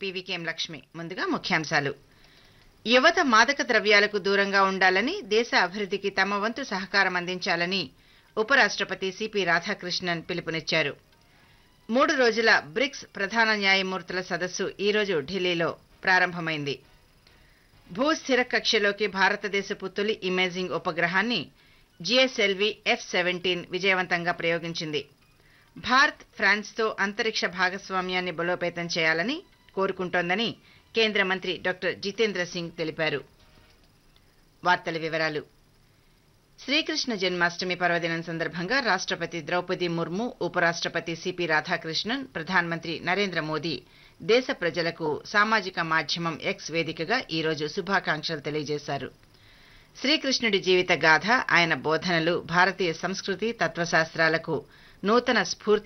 PVKM Lakshmi ముందుగా ముఖ్యాంశాలు యువత మాదక ద్రవ్యాలకు దూరంగా ఉండాలని దేశ అభివృద్ధికి తమ వంతు సహకారం అందించాలని ఉపరాష్ట్రపతి సిపి రాధాకృష్ణన్ పిలుపునిచ్చారు మూడు రోజుల బ్రిక్స్ ప్రధాన న్యాయమూర్తుల సదస్సు ఈరోజు ఢిల్లీలో ప్రారంభమైంది భూస్థిర కక్షలోకి భారతదేశపు తొలి ఇమేజింగ్ ఉపగ్రహాన్ని జిఎస్ఎల్వి ఎఫ్ సెవెంటీన్ విజయవంతంగా ప్రయోగించింది భారత్ ఫ్రాన్స్తో అంతరిక్ష భాగస్వామ్యాన్ని బలోపేతం చేయాలని కోరుకుంటోందని కేంద్ర మంత్రి డాక్టర్ జితేంద్ర సింగ్ తెలిపారు వార్తల వివరాలు శ్రీకృష్ణ జన్మాష్టమి పర్వదినం సందర్భంగా రాష్ట్రపతి ద్రౌపది ముర్ము ఉపరాష్ట్రపతి సిపి రాధాకృష్ణన్ ప్రధానమంత్రి నరేంద్ర మోదీ దేశ ప్రజలకు సామాజిక మాధ్యమం ఎక్స్ వేదికగా ఈరోజు శుభాకాంక్షలు తెలియజేశారు శ్రీకృష్ణుడి జీవిత గాథ ఆయన బోధనలు భారతీయ సంస్కృతి తత్వశాస్త్రాలకు నూతన స్ఫూర్తి